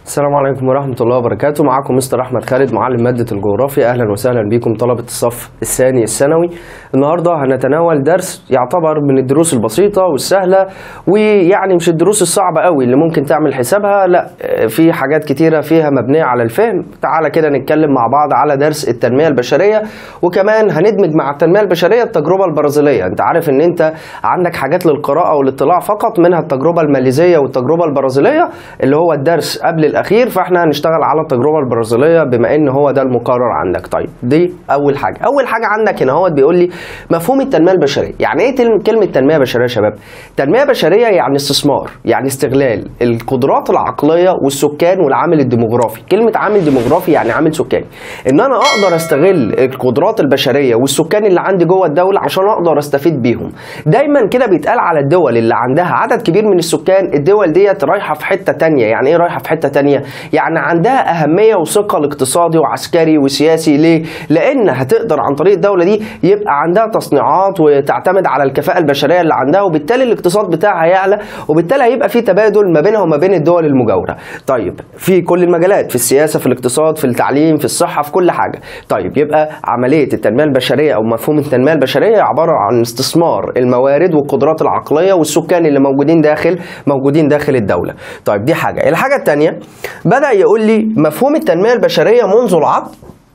السلام عليكم ورحمة الله وبركاته معكم مستر أحمد خالد معلم مادة الجغرافيا أهلا وسهلا بكم طلبة الصف الثاني الثانوي النهاردة هنتناول درس يعتبر من الدروس البسيطة والسهلة ويعني مش الدروس الصعبة قوي اللي ممكن تعمل حسابها لا في حاجات كتيرة فيها مبنية على الفهم تعالى كده نتكلم مع بعض على درس التنمية البشرية وكمان هندمج مع التنمية البشرية التجربة البرازيلية انت عارف ان انت عندك حاجات للقراءة والاطلاع فقط منها التجربة الماليزية والتجربة البرازيلية اللي هو الدرس قبل الاخير فاحنا هنشتغل على التجربه البرازيليه بما ان هو ده المقرر عندك طيب دي اول حاجه اول حاجه عندك هنا هو بيقول لي مفهوم التنميه البشريه يعني ايه تل- كلمه تنميه بشريه يا شباب تنميه بشريه يعني استثمار يعني استغلال القدرات العقليه والسكان والعامل الديموغرافي كلمه عامل ديموغرافي يعني عامل سكاني ان انا اقدر استغل القدرات البشريه والسكان اللي عندي جوه الدوله عشان اقدر استفيد بيهم دايما كده بيتقال على الدول اللي عندها عدد كبير من السكان الدول ديت رايحه في حته تانية يعني ايه رايحه في حته تانية يعني عندها اهميه وثقل اقتصادي وعسكري وسياسي ليه لان هتقدر عن طريق الدوله دي يبقى عندها تصنيعات وتعتمد على الكفاءه البشريه اللي عندها وبالتالي الاقتصاد بتاعها يعلى وبالتالي هيبقى في تبادل ما بينها وما بين الدول المجاوره طيب في كل المجالات في السياسه في الاقتصاد في التعليم في الصحه في كل حاجه طيب يبقى عمليه التنميه البشريه او مفهوم التنميه البشريه عباره عن استثمار الموارد والقدرات العقليه والسكان اللي موجودين داخل موجودين داخل الدوله طيب دي حاجه الحاجه الثانيه بدا يقول لي مفهوم التنميه البشريه منذ العقد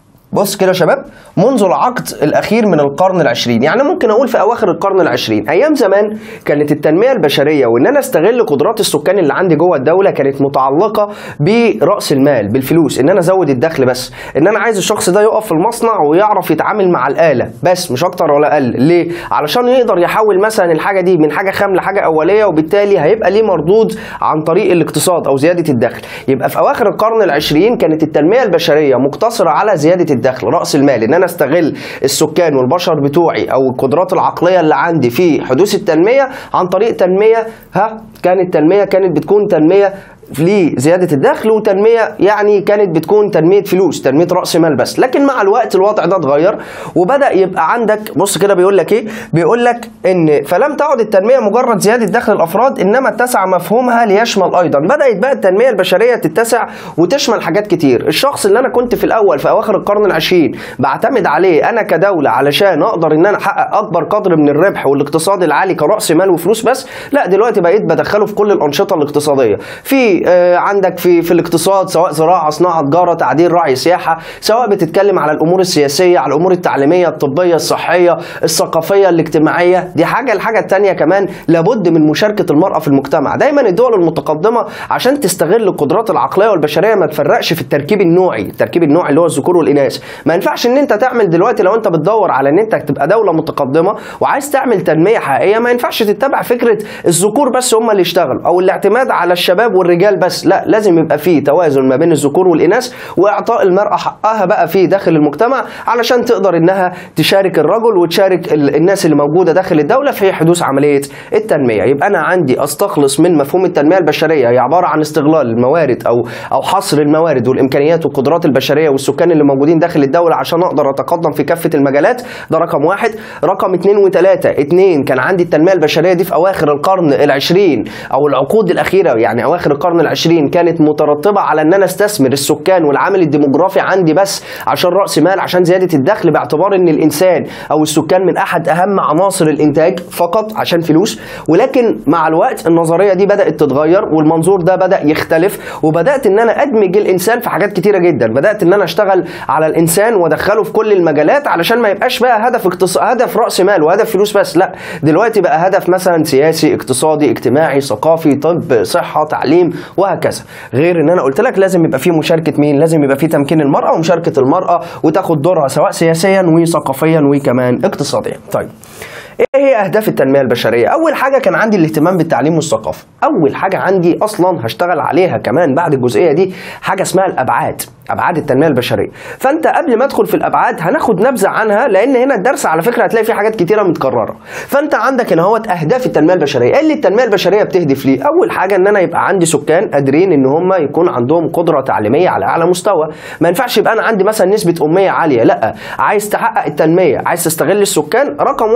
بص كده يا شباب منذ العقد الاخير من القرن العشرين يعني ممكن اقول في اواخر القرن العشرين ايام زمان كانت التنميه البشريه وان انا استغل قدرات السكان اللي عندي جوه الدوله كانت متعلقه براس المال بالفلوس ان انا ازود الدخل بس ان انا عايز الشخص ده يقف في المصنع ويعرف يتعامل مع الاله بس مش اكتر ولا اقل ليه علشان يقدر يحول مثلا الحاجه دي من حاجه خام لحاجه اوليه وبالتالي هيبقى ليه مردود عن طريق الاقتصاد او زياده الدخل يبقى في اواخر القرن العشرين كانت التنميه البشريه مقتصره على زياده الدخل راس المال ان انا استغل السكان والبشر بتوعي او القدرات العقليه اللي عندي في حدوث التنميه عن طريق تنميه ها كانت تنميه كانت بتكون تنميه لزياده الدخل وتنميه يعني كانت بتكون تنميه فلوس تنميه راس مال بس لكن مع الوقت الوضع ده اتغير وبدا يبقى عندك بص كده بيقول لك ايه بيقول لك ان فلم تعد التنميه مجرد زياده دخل الافراد انما اتسع مفهومها ليشمل ايضا بدات بقى التنميه البشريه تتسع وتشمل حاجات كتير الشخص اللي انا كنت في الاول في اواخر القرن العشرين بعتمد عليه انا كدوله علشان اقدر ان انا احقق اكبر قدر من الربح والاقتصاد العالي كراس مال وفلوس بس لا دلوقتي بقيت بدخله في كل الانشطه الاقتصاديه في آه عندك في في الاقتصاد سواء زراعه صناعه تجاره تعديل رعي سياحه سواء بتتكلم على الامور السياسيه على الامور التعليميه الطبيه الصحيه الثقافيه الاجتماعيه دي حاجه الحاجه الثانيه كمان لابد من مشاركه المراه في المجتمع دايما الدول المتقدمه عشان تستغل القدرات العقليه والبشريه ما تفرقش في التركيب النوعي التركيب النوعي اللي هو الذكور والاناث ما ينفعش ان انت تعمل دلوقتي لو انت بتدور على ان انت تبقى دوله متقدمه وعايز تعمل تنميه حقيقيه ما ينفعش تتبع فكره الذكور بس هم اللي يشتغلوا او الاعتماد على الشباب والرجال بس لا لازم يبقى فيه توازن ما بين الذكور والاناث واعطاء المراه حقها بقى في داخل المجتمع علشان تقدر انها تشارك الرجل وتشارك ال- الناس اللي موجوده داخل الدوله في حدوث عمليه التنميه يبقى انا عندي استخلص من مفهوم التنميه البشريه هي عباره عن استغلال الموارد او او حصر الموارد والامكانيات والقدرات البشريه والسكان اللي موجودين داخل الدوله عشان اقدر اتقدم في كافه المجالات ده رقم واحد رقم اثنين وثلاثه اثنين كان عندي التنميه البشريه دي في اواخر القرن العشرين او العقود الاخيره يعني اواخر القرن العشرين كانت مترتبه على ان انا استثمر السكان والعامل الديموغرافي عندي بس عشان راس مال عشان زياده الدخل باعتبار ان الانسان او السكان من احد اهم عناصر الانتاج فقط عشان فلوس ولكن مع الوقت النظريه دي بدات تتغير والمنظور ده بدا يختلف وبدات ان انا ادمج الانسان في حاجات كتيره جدا بدات ان انا اشتغل على الانسان وادخله في كل المجالات علشان ما يبقاش بقى هدف اقتص... هدف راس مال وهدف فلوس بس لا دلوقتي بقى هدف مثلا سياسي اقتصادي اجتماعي ثقافي طب صحه تعليم وهكذا غير ان انا قلت لك لازم يبقى في مشاركه مين لازم يبقى في تمكين المراه ومشاركه المراه وتاخد دورها سواء سياسيا وثقافيا وكمان اقتصاديا طيب ايه هي اهداف التنميه البشريه اول حاجه كان عندي الاهتمام بالتعليم والثقافه اول حاجه عندي اصلا هشتغل عليها كمان بعد الجزئيه دي حاجه اسمها الابعاد ابعاد التنميه البشريه فانت قبل ما ادخل في الابعاد هناخد نبذه عنها لان هنا الدرس على فكره هتلاقي فيه حاجات كتيره متكرره فانت عندك هنا هوت اهداف التنميه البشريه ايه اللي التنميه البشريه بتهدف ليه اول حاجه ان انا يبقى عندي سكان قادرين ان هم يكون عندهم قدره تعليميه على اعلى مستوى ما ينفعش يبقى انا عندي مثلا نسبه اميه عاليه لا عايز تحقق التنميه عايز تستغل السكان رقم واحد تلعب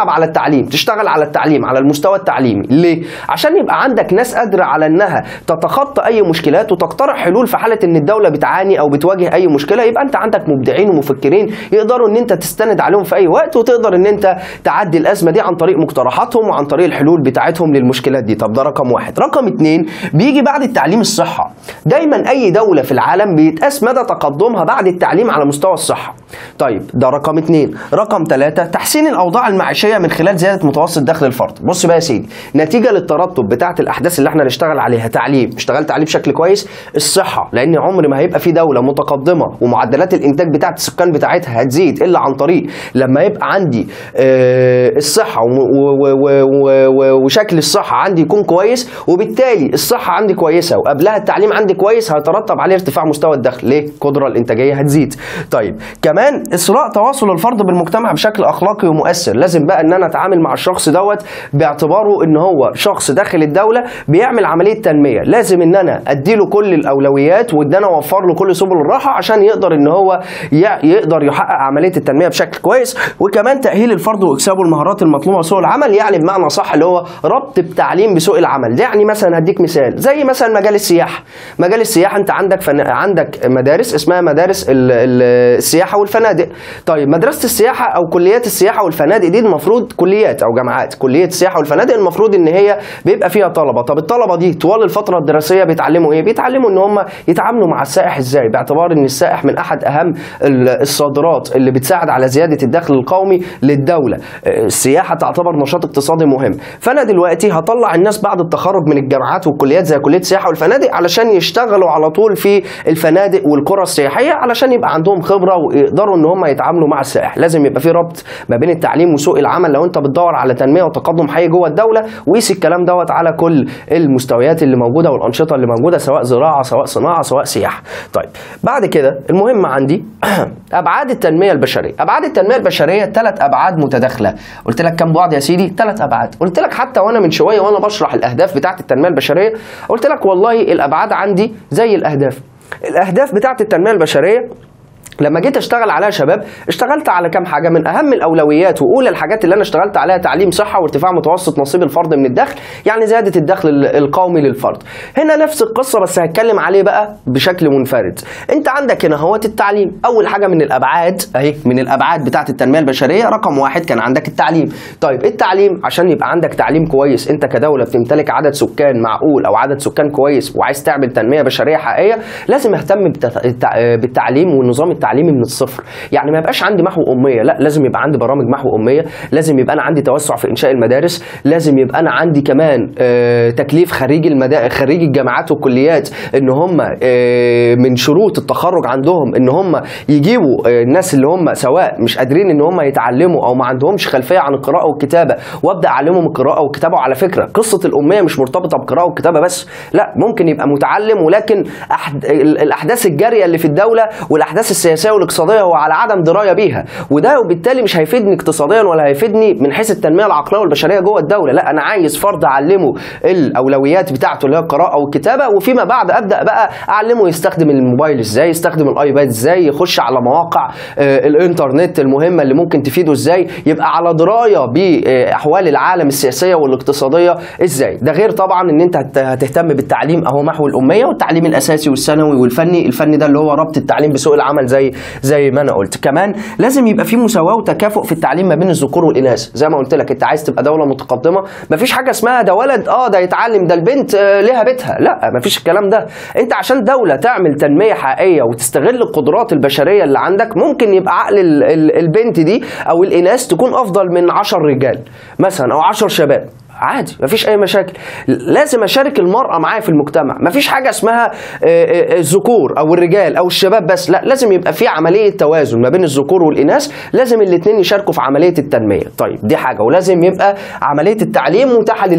تتدرب على التعليم تشتغل على التعليم على المستوى التعليمي ليه عشان يبقى عندك ناس قادره على انها تتخطى اي مشكلات وتقترح حلول في حاله ان الدوله بتعاني او بتواجه اي مشكله يبقى انت عندك مبدعين ومفكرين يقدروا ان انت تستند عليهم في اي وقت وتقدر ان انت تعدي الازمه دي عن طريق مقترحاتهم وعن طريق الحلول بتاعتهم للمشكلات دي طب ده رقم واحد رقم اتنين بيجي بعد التعليم الصحه دايما اي دوله في العالم بيتقاس مدى تقدمها بعد التعليم على مستوى الصحه طيب ده رقم اتنين رقم ثلاثة تحسين الاوضاع المعيشيه من خلال زياده متوسط دخل الفرد بص بقى يا سيدي نتيجه للترتب بتاعه الاحداث اللي احنا نشتغل عليها تعليم اشتغلت عليه بشكل كويس الصحه لان عمر ما هيبقى في دوله متقدمه ومعدلات الانتاج بتاعه السكان بتاعتها هتزيد الا عن طريق لما يبقى عندي آه، الصحه و- و- و- و- و- وشكل الصحه عندي يكون كويس وبالتالي الصحه عندي كويسه وقبلها التعليم عندي كويس هيترتب عليه ارتفاع مستوى الدخل ليه القدره الانتاجيه هتزيد طيب كمان اسراء تواصل الفرد بالمجتمع بشكل اخلاقي ومؤثر لازم بقى ان انا اتعامل مع الشخص دوت باعتباره ان هو شخص داخل الدوله بيعمل عمليه تنميه لازم ان انا اديله كل الاولويات وان انا اوفر له كل سبل الراحه عشان يقدر ان هو ي- يقدر يحقق عمليه التنميه بشكل كويس وكمان تاهيل الفرد واكسابه المهارات المطلوبه لسوق العمل يعني بمعنى صح اللي هو ربط التعليم بسوق العمل ده يعني مثلا هديك مثال زي مثلا مجال السياحه مجال السياحه انت عندك فن... عندك مدارس اسمها مدارس ال... ال... السياحه والفنادق طيب مدرسه السياحه او كليات السياحه والفنادق دي المفروض كليات او جامعات كليه السياحه والفنادق المفروض ان هي بيبقى فيها طلبه طب الطلبه دي طوال الفتره الدراسيه بيتعلموا ايه بيتعلموا ان هم يتعاملوا مع السائح ازاي باعتبار ان السائح من احد اهم ال- الصادرات اللي بتساعد على زياده الدخل القومي للدوله آه، السياحه تعتبر نشاط اقتصادي مهم فانا دلوقتي هطلع الناس بعد التخرج من الجامعات والكليات زي كليه السياحه والفنادق علشان يشتغلوا على طول في الفنادق والقرى السياحيه علشان يبقى عندهم خبره ويقدروا ان هم يتعاملوا مع السائح لازم يبقى في ربط ما بين التعليم وسوق العمل لو انت بتدور على تنميه وتقدم حقيقي جوه الدوله وقيس الكلام دوت على كل المستويات اللي موجوده والانشطه اللي موجوده سواء زراعه سواء صناعه سواء سياحه طيب بعد كده المهم عندي ابعاد التنميه البشريه ابعاد التنميه البشريه ثلاث ابعاد متداخله قلت لك كم بعد يا سيدي ثلاث ابعاد قلت لك حتى وانا من شويه وانا بشرح الاهداف بتاعه التنميه البشريه قلت لك والله الابعاد عندي زي الاهداف الاهداف بتاعه التنميه البشريه لما جيت اشتغل عليها يا شباب اشتغلت على كام حاجه من اهم الاولويات واولى الحاجات اللي انا اشتغلت عليها تعليم صحه وارتفاع متوسط نصيب الفرد من الدخل يعني زياده الدخل ال- القومي للفرد هنا نفس القصه بس هتكلم عليه بقى بشكل منفرد انت عندك هنا هوت التعليم اول حاجه من الابعاد اهي من الابعاد بتاعه التنميه البشريه رقم واحد كان عندك التعليم طيب التعليم عشان يبقى عندك تعليم كويس انت كدوله بتمتلك عدد سكان معقول او عدد سكان كويس وعايز تعمل تنميه بشريه حقيقيه لازم اهتم بالت- التع- بالتعليم والنظام التعليمي من الصفر يعني ما يبقاش عندي محو اميه لا لازم يبقى عندي برامج محو اميه لازم يبقى انا عندي توسع في انشاء المدارس لازم يبقى انا عندي كمان آه، تكليف خريجي المدا... خريجي الجامعات والكليات ان هم آه، من شروط التخرج عندهم ان هم يجيبوا آه، الناس اللي هم سواء مش قادرين ان هم يتعلموا او ما عندهمش خلفيه عن القراءه والكتابه وابدا اعلمهم القراءه والكتابه وعلى فكره قصه الاميه مش مرتبطه بالقراءه والكتابه بس لا ممكن يبقى متعلم ولكن أحد... ال- الاحداث الجاريه اللي في الدوله والاحداث السياسيه والاقتصاديه هو على عدم درايه بيها وده وبالتالي مش هيفيدني اقتصاديا ولا هيفيدني من حيث التنميه العقليه والبشريه جوه الدوله لا انا عايز فرد اعلمه الاولويات بتاعته اللي هي القراءه والكتابه وفيما بعد ابدا بقى اعلمه يستخدم الموبايل ازاي يستخدم الايباد ازاي يخش على مواقع آه، الانترنت المهمه اللي ممكن تفيده ازاي يبقى على درايه باحوال العالم السياسيه والاقتصاديه ازاي ده غير طبعا ان انت هت- هتهتم بالتعليم اهو محو الاميه والتعليم الاساسي والثانوي والفني الفني ده اللي هو ربط التعليم بسوق العمل زي زي ما انا قلت كمان لازم يبقى في مساواه وتكافؤ في التعليم ما بين الذكور والاناث زي ما قلت لك انت عايز تبقى دوله متقدمه مفيش حاجه اسمها ده ولد اه ده يتعلم ده البنت آه ليها بيتها لا مفيش الكلام ده انت عشان دوله تعمل تنميه حقيقيه وتستغل القدرات البشريه اللي عندك ممكن يبقى عقل ال- ال- البنت دي او الاناث تكون افضل من 10 رجال مثلا او 10 شباب عادي مفيش اي مشاكل لازم اشارك المراه معايا في المجتمع مفيش حاجه اسمها آه، آه، الذكور او الرجال او الشباب بس لا لازم يبقى في عمليه توازن ما بين الذكور والاناث لازم الاثنين يشاركوا في عمليه التنميه طيب دي حاجه ولازم يبقى عمليه التعليم متاحه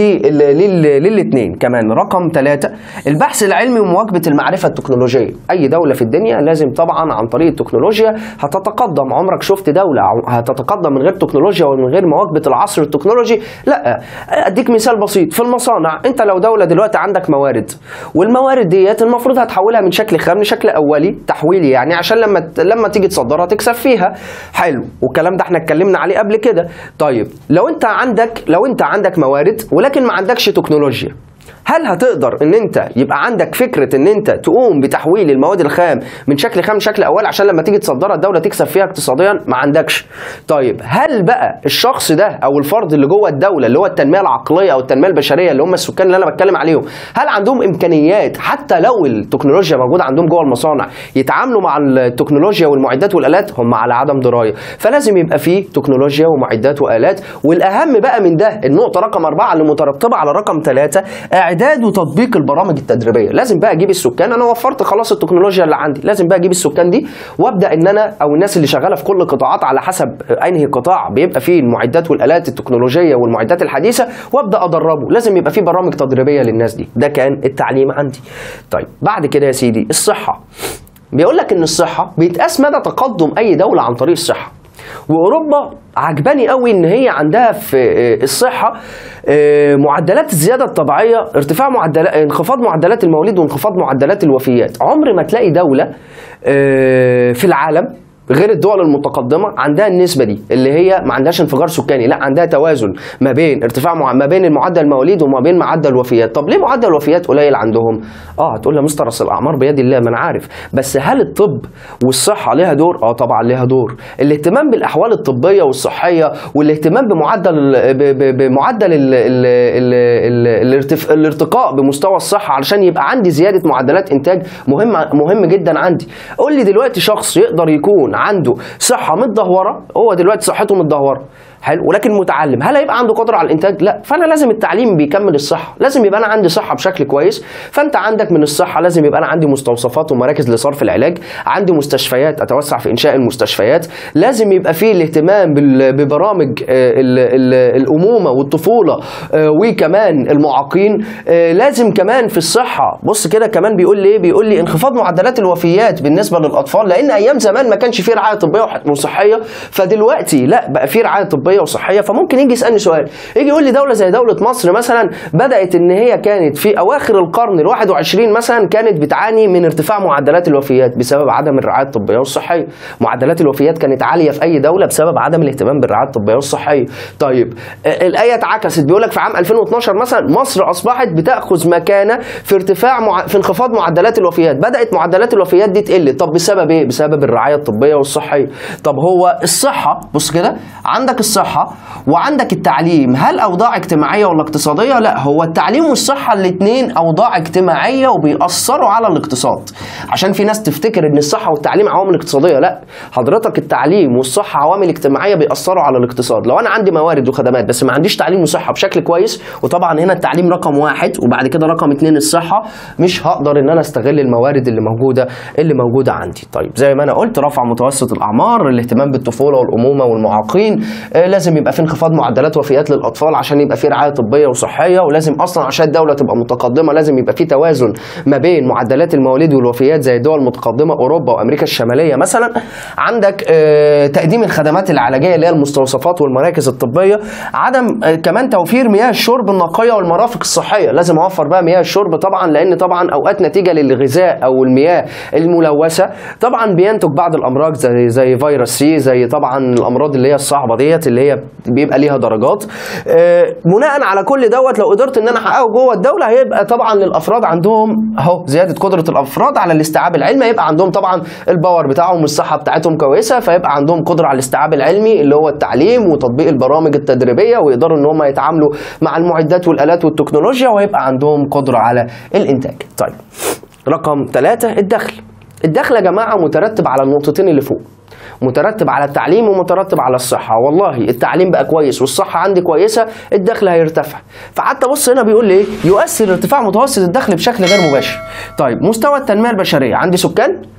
للاثنين كمان رقم ثلاثة البحث العلمي ومواكبه المعرفه التكنولوجيه اي دوله في الدنيا لازم طبعا عن طريق التكنولوجيا هتتقدم عمرك شفت دوله هتتقدم من غير تكنولوجيا ومن غير مواكبه العصر التكنولوجي لا اديك مثال بسيط في المصانع انت لو دوله دلوقتي عندك موارد والموارد ديت المفروض هتحولها من شكل خام لشكل اولي تحويلي يعني عشان لما ت- لما تيجي تصدرها تكسب فيها حلو والكلام ده احنا اتكلمنا عليه قبل كده طيب لو انت عندك لو انت عندك موارد ولكن ما عندكش تكنولوجيا هل هتقدر ان انت يبقى عندك فكره ان انت تقوم بتحويل المواد الخام من شكل خام لشكل اول عشان لما تيجي تصدرها الدوله تكسب فيها اقتصاديا ما عندكش طيب هل بقى الشخص ده او الفرد اللي جوه الدوله اللي هو التنميه العقليه او التنميه البشريه اللي هم السكان اللي انا بتكلم عليهم هل عندهم امكانيات حتى لو التكنولوجيا موجوده عندهم جوه المصانع يتعاملوا مع التكنولوجيا والمعدات والالات هم على عدم درايه فلازم يبقى فيه تكنولوجيا ومعدات والات والاهم بقى من ده النقطه رقم أربعة اللي مترتبه على رقم ثلاثة اعداد وتطبيق البرامج التدريبيه لازم بقى اجيب السكان انا وفرت خلاص التكنولوجيا اللي عندي لازم بقى اجيب السكان دي وابدا ان انا او الناس اللي شغاله في كل قطاعات على حسب انهي قطاع بيبقى فيه المعدات والالات التكنولوجيه والمعدات الحديثه وابدا ادربه لازم يبقى فيه برامج تدريبيه للناس دي ده كان التعليم عندي طيب بعد كده يا سيدي الصحه بيقول لك ان الصحه بيتقاس مدى تقدم اي دوله عن طريق الصحه واوروبا عجباني قوي ان هي عندها في آه، الصحه آه، معدلات الزياده الطبيعيه ارتفاع معدلات انخفاض معدلات المواليد وانخفاض معدلات الوفيات عمر ما تلاقي دوله آه، في العالم غير الدول المتقدمه عندها النسبه دي اللي هي ما عندهاش انفجار سكاني لا عندها توازن ما بين ارتفاع مع... ما بين معدل المواليد وما بين معدل الوفيات طب ليه معدل الوفيات قليل عندهم اه هتقول لي يا مستر اصل الاعمار بيد الله ما انا عارف بس هل الطب والصحه ليها دور اه طبعا ليها دور الاهتمام بالاحوال الطبيه والصحيه والاهتمام بمعدل ب... ب... بمعدل ال... ال... ال... ال... الارتف... الارتقاء بمستوى الصحه علشان يبقى عندي زياده معدلات انتاج مهم مهم جدا عندي قول لي دلوقتي شخص يقدر يكون عنده صحه متدهوره هو دلوقتي صحته متدهوره حلو ولكن متعلم هل هيبقى عنده قدره على الانتاج لا فانا لازم التعليم بيكمل الصحه لازم يبقى انا عندي صحه بشكل كويس فانت عندك من الصحه لازم يبقى انا عندي مستوصفات ومراكز لصرف العلاج عندي مستشفيات اتوسع في انشاء المستشفيات لازم يبقى فيه الاهتمام بال- ببرامج آه، ال- ال- الامومه والطفوله آه، وكمان المعاقين آه، لازم كمان في الصحه بص كده كمان بيقول لي ايه بيقول لي انخفاض معدلات الوفيات بالنسبه للاطفال لان ايام زمان ما كانش فيه رعايه طبيه وح- وصحيه فدلوقتي لا بقى فيه رعايه طبيه وصحيه فممكن يجي يسالني سؤال يجي يقول لي دوله زي دوله مصر مثلا بدات ان هي كانت في اواخر القرن ال 21 مثلا كانت بتعاني من ارتفاع معدلات الوفيات بسبب عدم الرعايه الطبيه والصحيه معدلات الوفيات كانت عاليه في اي دوله بسبب عدم الاهتمام بالرعايه الطبيه والصحيه طيب آه، الايه اتعكست بيقول لك في عام 2012 مثلا مصر اصبحت بتاخذ مكانه في ارتفاع مع... في انخفاض معدلات الوفيات بدات معدلات الوفيات دي تقل طب بسبب ايه بسبب الرعايه الطبيه والصحيه طب هو الصحه بص كده عندك الصحه وعندك التعليم هل اوضاع اجتماعيه ولا اقتصاديه لا هو التعليم والصحه الاثنين اوضاع اجتماعيه وبيأثروا على الاقتصاد عشان في ناس تفتكر ان الصحه والتعليم عوامل اقتصاديه لا حضرتك التعليم والصحه عوامل اجتماعيه بيأثروا على الاقتصاد لو انا عندي موارد وخدمات بس ما عنديش تعليم وصحه بشكل كويس وطبعا هنا التعليم رقم واحد وبعد كده رقم اتنين الصحه مش هقدر ان انا استغل الموارد اللي موجوده اللي موجوده عندي طيب زي ما انا قلت رفع متوسط الاعمار الاهتمام بالطفوله والامومه والمعاقين آه، لازم يبقى في انخفاض معدلات وفيات للاطفال عشان يبقى في رعايه طبيه وصحيه ولازم اصلا عشان الدوله تبقى متقدمه لازم يبقى في توازن ما بين معدلات المواليد والوفيات زي الدول المتقدمه اوروبا وامريكا الشماليه مثلا عندك آه، تقديم الخدمات العلاجيه اللي هي المستوصفات والمراكز الطبيه عدم آه، كمان توفير مياه الشرب النقيه والمرافق الصحيه لازم اوفر بقى مياه الشرب طبعا لان طبعا اوقات نتيجه للغذاء او المياه الملوثه طبعا بينتج بعض الامراض زي زي فيروس سي زي طبعا الامراض اللي هي الصعبه ديت اللي هي بيبقى ليها درجات آه، بناء على كل دوت لو قدرت ان انا احققه جوه الدوله هيبقى طبعا للافراد عندهم اهو زياده قدره الافراد على الاستيعاب العلمي هيبقى عندهم طبعا الباور بتاعهم والصحه بتاعتهم كويسه فيبقى عندهم قدره على الاستيعاب العلمي اللي هو التعليم وتطبيق البرامج التدريبيه ويقدروا ان هم يتعاملوا مع المعدات والالات والتكنولوجيا ويبقى عندهم قدره على الانتاج طيب رقم ثلاثة الدخل الدخل يا جماعة مترتب على النقطتين اللي فوق مترتب على التعليم ومترتب على الصحة والله التعليم بقى كويس والصحة عندي كويسة الدخل هيرتفع فحتى بص هنا بيقول لي ايه يؤثر ارتفاع متوسط الدخل بشكل غير مباشر طيب مستوى التنمية البشرية عندي سكان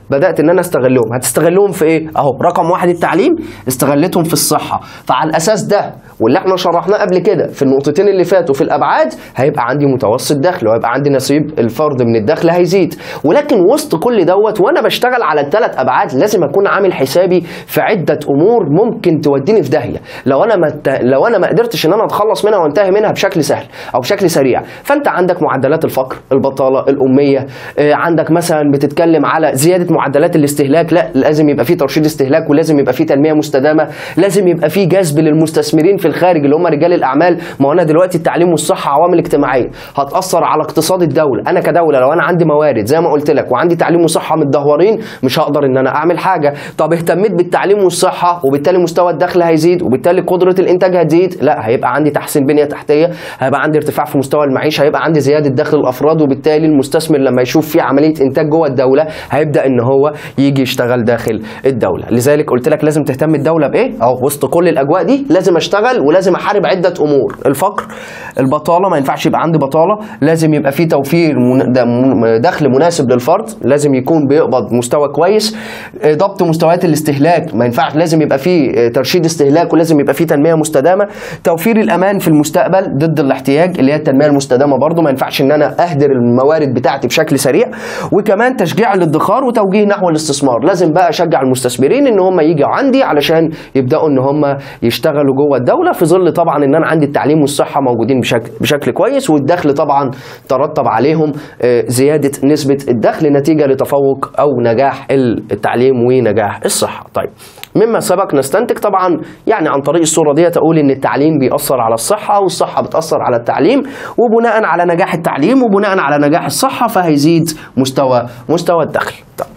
بدات ان انا استغلهم هتستغلهم في ايه اهو رقم واحد التعليم استغلتهم في الصحه فعلى الاساس ده واللي احنا شرحناه قبل كده في النقطتين اللي فاتوا في الابعاد هيبقى عندي متوسط دخل وهيبقى عندي نصيب الفرد من الدخل هيزيد ولكن وسط كل دوت وانا بشتغل على الثلاث ابعاد لازم اكون عامل حسابي في عده امور ممكن توديني في داهيه لو انا ما ت- لو انا ما قدرتش ان انا اتخلص منها وانتهي منها بشكل سهل او بشكل سريع فانت عندك معدلات الفقر البطاله الاميه آه، عندك مثلا بتتكلم على زياده معدلات الاستهلاك لا لازم يبقى في ترشيد استهلاك ولازم يبقى في تنميه مستدامه لازم يبقى في جذب للمستثمرين في الخارج اللي هم رجال الاعمال ما هو انا دلوقتي التعليم والصحه عوامل اجتماعيه هتاثر على اقتصاد الدوله انا كدوله لو انا عندي موارد زي ما قلت لك وعندي تعليم وصحه متدهورين مش هقدر ان انا اعمل حاجه طب اهتميت بالتعليم والصحه وبالتالي مستوى الدخل هيزيد وبالتالي قدره الانتاج هتزيد لا هيبقى عندي تحسين بنيه تحتيه هيبقى عندي ارتفاع في مستوى المعيشه هيبقى عندي زياده دخل الافراد وبالتالي المستثمر لما يشوف في عمليه انتاج جوه الدوله هيبدا ان هو يجي يشتغل داخل الدوله لذلك قلت لك لازم تهتم الدوله بايه اهو وسط كل الاجواء دي لازم اشتغل ولازم احارب عده امور الفقر البطاله ما ينفعش يبقى عندي بطاله لازم يبقى في توفير من- د- من- دخل مناسب للفرد لازم يكون بيقبض مستوى كويس آه، ضبط مستويات الاستهلاك ما ينفعش لازم يبقى في آه، ترشيد استهلاك ولازم يبقى في تنميه مستدامه توفير الامان في المستقبل ضد الاحتياج اللي هي التنميه المستدامه برضو ما ينفعش ان انا اهدر الموارد بتاعتي بشكل سريع وكمان تشجيع الادخار وتوجيه نحو الاستثمار لازم بقى اشجع المستثمرين ان هم يجوا عندي علشان يبداوا ان هم يشتغلوا جوه الدوله في ظل طبعا ان انا عندي التعليم والصحه موجودين بشكل بشكل كويس والدخل طبعا ترتب عليهم آه، زياده نسبه الدخل نتيجه لتفوق او نجاح التعليم ونجاح الصحه طيب مما سبق نستنتج طبعا يعني عن طريق الصوره دي تقول ان التعليم بيأثر على الصحه والصحه بتأثر على التعليم وبناء على نجاح التعليم وبناء على نجاح الصحه فهيزيد مستوى مستوى الدخل طيب.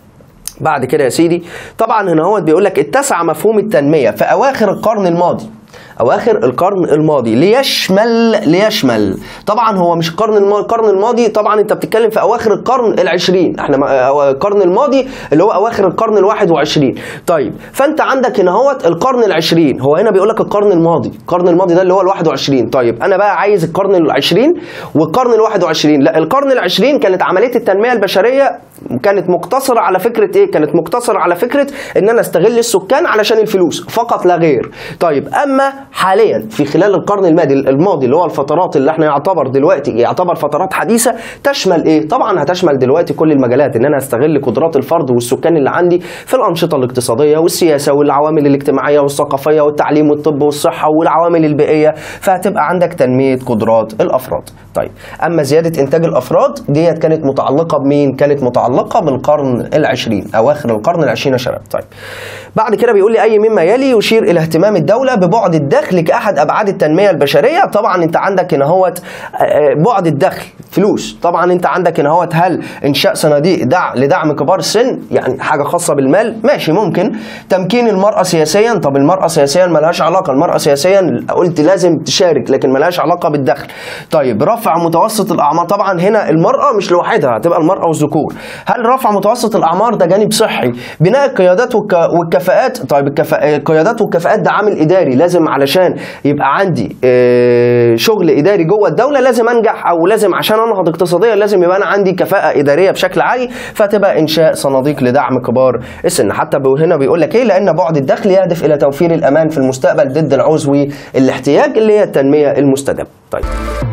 بعد كده يا سيدي طبعا هنا هو بيقول لك اتسع مفهوم التنميه في اواخر القرن الماضي اواخر القرن الماضي ليشمل ليشمل طبعا هو مش القرن الماضي القرن الماضي طبعا انت بتتكلم في اواخر القرن العشرين احنا ما- أو- القرن الماضي اللي هو اواخر القرن الواحد وعشرين طيب فانت عندك هنا هو القرن العشرين هو هنا بيقول لك القرن الماضي القرن الماضي ده اللي هو الواحد وعشرين طيب انا بقى عايز القرن العشرين والقرن الواحد وعشرين لا القرن العشرين كانت عمليه التنميه البشريه كانت مقتصره على فكره ايه كانت مقتصره على فكره ان انا استغل السكان علشان الفلوس فقط لا غير طيب اما حاليا في خلال القرن الماضي الماضي اللي هو الفترات اللي احنا يعتبر دلوقتي يعتبر فترات حديثه تشمل ايه طبعا هتشمل دلوقتي كل المجالات ان انا استغل قدرات الفرد والسكان اللي عندي في الانشطه الاقتصاديه والسياسه والعوامل الاجتماعيه والثقافيه والتعليم والطب والصحه والعوامل البيئيه فهتبقى عندك تنميه قدرات الافراد طيب اما زياده انتاج الافراد ديت كانت متعلقه بمين كانت متعلقه بالقرن العشرين اواخر القرن العشرين يا شباب طيب بعد كده بيقول لي اي مما يلي يشير الى اهتمام الدوله ببعد الدخل كاحد ابعاد التنميه البشريه طبعا انت عندك هنا هوت آه، بعد الدخل فلوس طبعا انت عندك هنا هوت هل انشاء صناديق دع لدعم كبار السن يعني حاجه خاصه بالمال ماشي ممكن تمكين المراه سياسيا طب المراه سياسيا ملهاش علاقه المراه سياسيا قلت لازم تشارك لكن ملهاش علاقه بالدخل طيب رفع متوسط الاعمار طبعا هنا المراه مش لوحدها هتبقى المراه والذكور هل رفع متوسط الاعمار ده جانب صحي بناء القيادات والك- والكفاءات طيب الكفا... القيادات والكفاءات ده عامل اداري لازم علشان يبقى عندي آه، شغل اداري جوه الدوله لازم انجح او لازم عشان انهض اقتصاديا لازم يبقى انا عندي كفاءه اداريه بشكل عالي فتبقى انشاء صناديق لدعم كبار السن حتى بي- هنا بيقول لك ايه لان بعد الدخل يهدف الى توفير الامان في المستقبل ضد العوز والاحتياج اللي هي التنميه المستدامه طيب